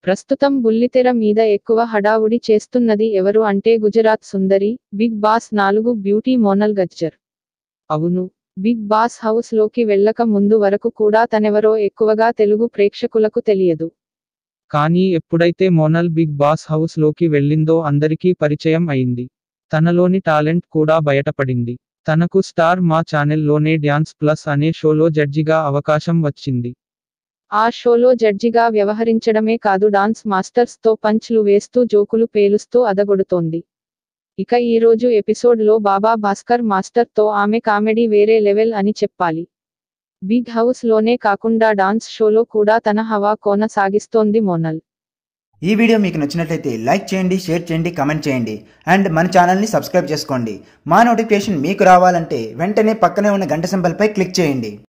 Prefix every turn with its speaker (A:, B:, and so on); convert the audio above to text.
A: ప్రస్తుతం బుల్లితెర మీద ఎక్కువ హడావుడి చేస్తున్నది ఎవరు అంటే గుజరాత్ సుందరి బిగ్ బాస్ నాలుగు బ్యూటీ మోనల్ గజ్జర్ అవును బిగ్ బాస్ హౌస్ లోకి వెళ్ళక ముందు వరకు కూడా తనెవరో ఎక్కువగా తెలుగు ప్రేక్షకులకు తెలియదు
B: కానీ ఎప్పుడైతే మోనల్ బిగ్ బాస్ హౌస్ లోకి వెళ్ళిందో అందరికీ పరిచయం అయింది తనలోని టాలెంట్ కూడా బయటపడింది తనకు స్టార్ మా ఛానెల్లోనే డ్యాన్స్ ప్లస్ అనే షోలో జడ్జిగా అవకాశం వచ్చింది
A: ఆ షోలో జడ్జిగా వ్యవహరించడమే కాదు డాన్స్ మాస్టర్స్ తో పంచ్లు వేస్తూ జోకులు పేలుస్తూ అదగొడుతోంది ఇక ఈ రోజు ఎపిసోడ్ లో బాబా భాస్కర్ మాస్టర్ తో ఆమె కామెడీ వేరే లెవెల్ అని చెప్పాలి బిగ్ హౌస్ లోనే కాకుండా డాన్స్ షోలో కూడా తన హవా కొనసాగిస్తోంది మోనల్
C: ఈ వీడియో మీకు నచ్చినట్లయితే లైక్ చేయండి షేర్ చేయండి కామెంట్ చేయండి అండ్ మన ఛానల్ని సబ్స్క్రైబ్ చేసుకోండి మా నోటిఫికేషన్ మీకు రావాలంటే వెంటనే పక్కనే ఉన్న గంట సింబల్పై క్లిక్ చేయండి